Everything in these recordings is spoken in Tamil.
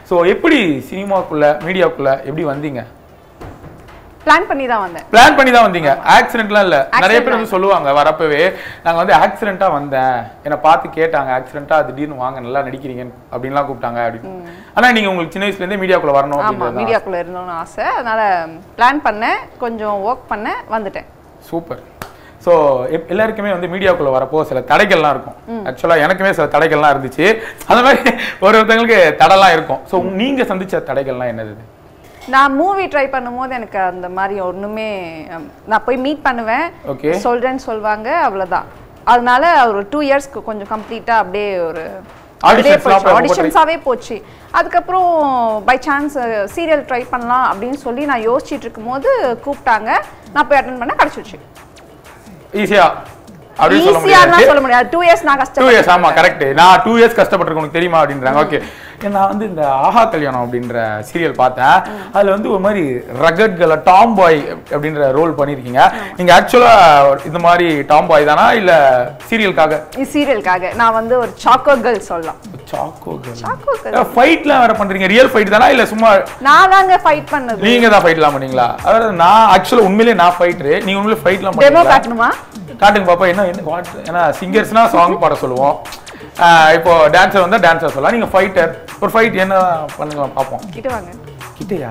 ஸோ எப்படி சினிமாக்குள்ள மீடியாக்குள்ள எப்படி வந்தீங்க பிளான் பண்ணி தான் வந்தேன் பிளான் பண்ணி தான் வந்தீங்க ஆக்சிடென்ட்லாம் இல்ல நிறைய பேர் Accident வந்து சொல்லுவாங்க வரப்பவே நாங்க வந்து ஆக்சிடென்ட்டா வந்தேன் என்னை பார்த்து கேட்டாங்க ஆக்சிடென்ட்டா திடீர்னு வாங்க நல்லா நடிக்கிறீங்க அப்படின்லாம் கூப்பிட்டாங்க அப்படின்னு ஆனா நீங்க உங்களுக்கு சின்ன வயசுல இருந்தே மீடியாக்குள்ள வரணும் ஆமா அப்படின்றது மீடியாக்குள்ள இருந்தோம்னு ஆசை அதனால பிளான் பண்ணேன் கொஞ்சம் ஒர்க் பண்ணேன் வந்துட்டேன் சூப்பர் ஸோ எல்லாருக்குமே வந்து மீடியாக்குள்ள வரப்போ சில தடைகள்லாம் இருக்கும் ஆக்சுவலா எனக்குமே சில தடைகள்லாம் இருந்துச்சு அந்த மாதிரி ஒரு ஒருத்தங்களுக்கு தடைலாம் இருக்கும் ஸோ நீங்க சந்திச்ச தடைகள்லாம் என்னது நான் மூவி ட்ரை பண்ணும்போது எனக்கு அந்த மாதிரி ஒண்ணுமே ஹம், நான் போய் மீட் பண்ணுவேன் ஓகே சொல்றேன்னு சொல்வாங்க அவ்வளவுதான் அதனால ஒரு டூ இயர்ஸ்க்கு கொஞ்சம் கம்ப்ளீட்டா அப்படியே ஒரு Auditions எல்லாம் போய் ரொம்ப ஆடிஷன்ஸாவே போச்சு அதுக்கப்புறம் பை சான்ஸ் சீரியல் ட்ரை பண்ணலாம் அப்படின்னு சொல்லி நான் யோசிச்சுட்டு இருக்கும்போது கூப்பிட்டாங்க நான் போய் அட்டன் பண்ண கிடைச்சிருச்சு ஈஸியா அப்படின்னு சொல்ல ஈஸியாலாம் முடியாது சொல்ல முடியாது டூ இயர்ஸ் நான் டூ இயர்ஸ் ஆமா கஷ்டப்பட்டேன் கரெக்ட் நான் டூ இயர்ஸ் கஷ்டப்பட்டிருக்கேன் உனக்கு தெரியுமா அப்படின்றாங்க ஓகே நான் வந்து இந்த ஆஹா கல்யாணம் அப்படின்ற சீரியல் பார்த்தேன் அதுல வந்து ஒரு மாதிரி ரகட் கல டாம் பாய் அப்படின்ற ரோல் பண்ணிருக்கீங்க நீங்க ஆக்சுவலா இந்த மாதிரி டாம் பாய் தானா இல்ல சீரியலுக்காக சீரியலுக்காக நான் வந்து ஒரு சாக்கோ கேர்ள் சொல்லலாம் சாக்கோ சாக்கோ கேர்ள் ஃபைட்லாம் வேற பண்றீங்க ரியல் ஃபைட் தானா இல்ல சும்மா நான் தாங்க ஃபைட் பண்ணது நீங்க தான் ஃபைட்லாம் பண்ணீங்களா அதாவது நான் ஆக்சுவலா உண்மையிலேயே நான் ஃபைட்டரு நீங்க உண்மையிலே ஃபைட்லாம் டெமோ பண்ணீங்களா காட்டணுமா காட்டுங்க பாப்பா என்ன என்ன what? ஏன்னா சிங்கர்ஸ்னா சாங் பாட சொல்லுவோம் ஆஹ் இப்போ டான்சர் வந்தா டான்சர் சொல்லலாம் நீங்க ஃபைட்டர் ஒரு ஃபைட் என்ன பண்ணுங்க பார்ப்போம் கிட்ட வாங்க கிட்டயா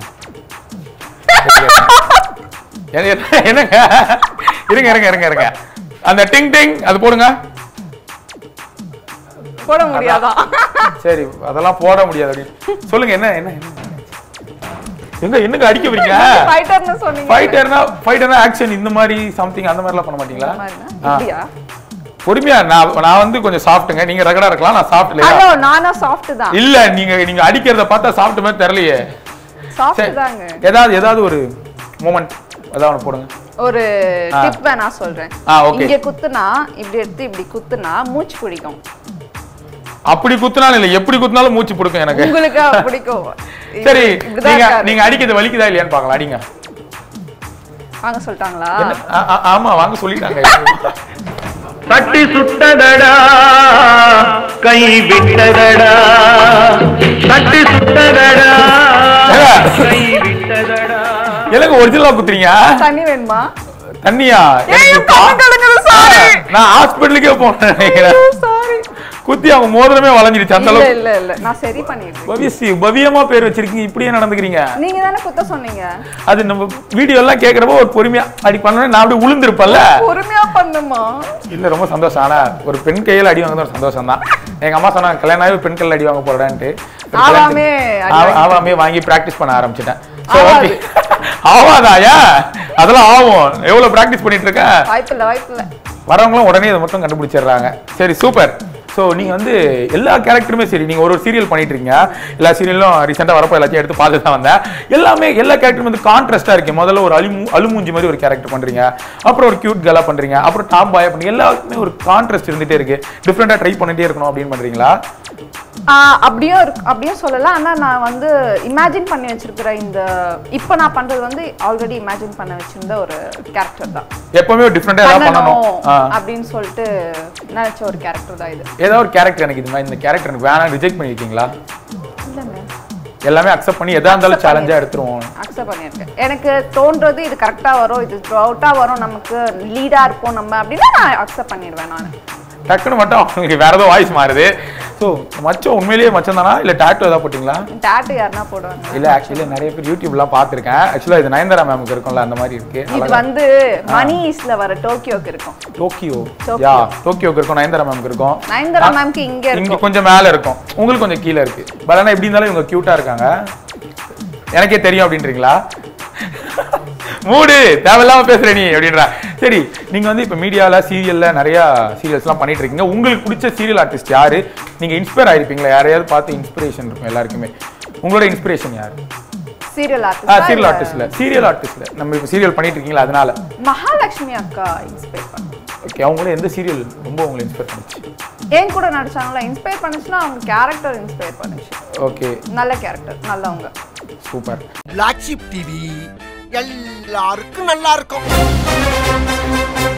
என்ன- என்ன- என்னங்க இருங்க இருங்க இருங்க இருங்க அந்த டிங் டிங் அது போடுங்க போட முடியாதான் சரி அதெல்லாம் போட முடியாது அப்படின்னு சொல்லுங்க என்ன என்ன என்ன எங்க என்னங்க அடிக்க வரீங்க ஃபைட்டர்னு சொன்னீங்க ஃபைட்டர்னா ஃபைட்டர்னா ஆக்ஷன் இந்த மாதிரி சம்திங் அந்த மாதிரிலாம் பண்ண மாட்டீங்களா இந்த மாதிரினா? ஆ. இப்படியா பொறுமையா நான் நான் வந்து கொஞ்சம் சாஃப்ட்டுங்க நீங்க ரகடா இருக்கலாம் நான் சாஃப்ட் இல்லையா ஹலோ நானா சாஃப்ட் தான் இல்ல நீங்க நீங்க அடிக்கிறத பார்த்தா சாஃப்ட் மாதிரி தெரியலையே சாஃப்ட் சரி. தாங்க ஏதாவது ஏதாவது ஒரு மூமெண்ட் ஏதாவது ஒன்று போடுங்க ஒரு ஆ. டிப் நான் சொல்றேன் ஆ, okay. இங்க குத்துனா இப்படி எடுத்து இப்படி குத்துனா மூச்சு பிடிக்கும் அப்படி குத்துனாலும் இல்ல எப்படி குத்துனாலும் மூச்சு பிடிக்கும் எனக்கு உங்களுக்கு பிடிக்கும் சரி இப்படிதான் நீங்க இருக்காரு. நீங்க அடிக்கிறது வலிக்குதா இல்லையான்னு பார்க்கலாம் அடிங்க வாங்க சொல்லிட்டாங்களா என்ன? ஆ, ஆ, ஆமா வாங்க சொல்லிட்டாங்க தட்டி சுட்டதடா கை விட்டதடா தட்டி சுட்டதடா கை விட்டதடா எனக்கு ஒரிஜினலா குத்துறீங்க தண்ணி வேணுமா தண்ணியா ஏய், எனக்கு கண்ணு கலங்குது, sorry. நான் ஹாஸ்பிட்டலுக்கே போனேன் நினைக்கிறேன் சாரி குத்தி அவங்க மோதிரமே வளைஞ்சிருச்சு அந்த இல்ல அளவுக்கு இல்ல இல்ல நான் சரி பண்ணிடுறேன் பவியசி பவியமா பேர் வச்சிருக்கீங்க இப்படியே நடந்துக்கிறீங்க நீங்க தானே குத்த சொன்னீங்க அது நம்ம வீடியோ எல்லாம் கேக்குறப்போ ஒரு பொறுமையா அடி பண்ண நான் அப்படியே உளுந்திருப்பல்ல பொறுமையா பண்ணுமா இல்ல ரொம்ப சந்தோஷம் ஆனா ஒரு பெண் கையில அடி வாங்குறது ஒரு சந்தோஷம் தான் எங்க அம்மா சொன்னாங்க கல்யாணம் ஆகி பெண் கையில அடி வாங்க போறடான்ட்டு ஆவாமே அடி வாங்கி- ஆவாமே வாங்கி பிராக்டிஸ் பண்ண ஆரம்பிச்சிட்டேன் ஆவாது. ஆவாதாயா அதெல்லாம் ஆகும் எவ்வளவு பிராக்டிஸ் பண்ணிட்டு இருக்கேன் வாய்ப்பில்ல வாய்ப்பில்ல வரவங்களும் உடனே இதை மட்டும் கண்டுபிடிச்சிடுறாங்க சரி சூப்பர் ஸோ நீங்க வந்து எல்லா கேரக்டருமே சரி நீங்க ஒரு ஒரு சீரியல் பண்ணிட்டு இருக்கீங்க எல்லா சீரியலும் ரீசெண்டாக வரப்போ எல்லாத்தையும் எடுத்து பார்த்து தான் வந்தேன் எல்லாமே எல்லா கேரக்டரும் வந்து கான்ட்ராஸ்டா இருக்கு முதல்ல ஒரு அலிமு அலுமூஞ்சி மாதிரி ஒரு கேரக்டர் பண்றீங்க அப்புறம் ஒரு கியூட் கேலா பண்றீங்க அப்புறம் டாப் பாய் பண்ணி எல்லாருக்குமே ஒரு கான்ட்ராஸ்ட் இருந்துட்டே இருக்கு டிஃப்ரெண்டா ட்ரை பண்ணிட்டே இருக்கணும் அப்படின்னு பண்றீங்களா ஆஹ் அப்படியும் இருக்கு அப்படியும் சொல்லலாம் ஆனா நான் வந்து இமேஜின் பண்ணி வச்சிருக்கிற இந்த இப்போ நான் பண்றது வந்து ஆல்ரெடி இமேஜின் பண்ண வச்சிருந்த ஒரு கேரக்டர் தான் எப்பவுமே ஒரு டிஃப்ரெண்டா ஏதாவது பண்ணணும் பண்ணணும் ஆ. அப்படின்னு சொல்லிட்டு நினைச்ச ஒரு கேரக்டர் தான் இது ஏதாவது ஒரு கேரக்டர் எனக்கு இது மாதிரி இந்த கேரக்டர் எனக்கு வேணாம் ரிஜெக்ட் பண்ணிருக்கீங்களா இல்லைங்க எல்லாமே அக்செப்ட் பண்ணி எதா இருந்தாலும் சேலஞ்சா எடுத்துருவோம் அக்செப்ட் பண்ணியிருக்கேன் எனக்கு தோன்றது இது கரெக்டாக வரும் இது த்ரூ வரும் நமக்கு லீடாக இருப்போம் நம்ம அப்படின்னா நான் அக்செப்ட் பண்ணிடுவேன் நான் டக்குன்னு மட்டும் அவங்களுக்கு வேற ஏதோ வாய்ஸ் மாறுது ஸோ மச்சம் உண்மையிலேயே மச்சம் தானா இல்லை டேட்டோ ஏதாவது போட்டிங்களா டேட்டு யாருன்னா போடுவாங்க இல்ல ஆக்சுவலி நிறைய பேர் யூடியூப்லாம் பார்த்துருக்கேன் ஆக்சுவலா இது நயன்தாரா மேமுக்கு இருக்கும்ல அந்த மாதிரி இருக்கு இது வந்து மணி ஈஸ்ட்ல வர டோக்கியோக்கு இருக்கும் டோக்கியோ டோக்கியோ. யா டோக்கியோக்கு இருக்கும் நயன்தாரா மேமுக்கு இருக்கும் நயன்தாரா மேம்க்கு இங்க இங்க இருக்கும் கொஞ்சம் மேல இருக்கும் உங்களுக்கு கொஞ்சம் கீழே இருக்கு பட் ஆனா எப்படி இருந்தாலும் இவங்க கியூட்டா இருக்காங்க எனக்கே தெரியும் அப்படின்றீங்களா மூடு தேவையில்லாம பேசுற நீ அப்படின்றா சரி நீங்க வந்து இப்ப மீடியால சீரியல்ல நிறைய சீரியல்ஸ்லாம் பண்ணிட்டு இருக்கீங்க உங்களுக்கு பிடிச்ச சீரியல் ஆர்டிஸ்ட் யாரு நீங்க இன்ஸ்பயர் ஆயிருப்பீங்களா யாரையாவது பார்த்து இன்ஸ்பிரேஷன் இருக்கும் எல்லாருக்குமே உங்களோட இன்ஸ்பிரேஷன் யாரு சீரியல் ஆ ஆர்டிஸ்ட் சீரியல் ஆர்டிஸ்ட்ல சீரியல் ஆர்டிஸ்ட்ல நம்ம இப்போ சீரியல் பண்ணிட்டு இருக்கீங்களா அதனால மகாலட்சுமி அக்கா இன்ஸ்பயர் பண்ணு ஓகே அவங்கள எந்த சீரியல் ரொம்ப உங்களை இன்ஸ்பயர் பண்ணுச்சு என் கூட நடிச்சாங்களா இன்ஸ்பயர் பண்ணுச்சுன்னா அவங்க கேரக்டர் இன்ஸ்பயர் பண்ணுச்சு ஓகே நல்ல கேரக்டர் நல்லவங்க சூப்பர் பிளாக் ஷிப் டிவி எல்லாருக்கும் நல்லா இருக்கும்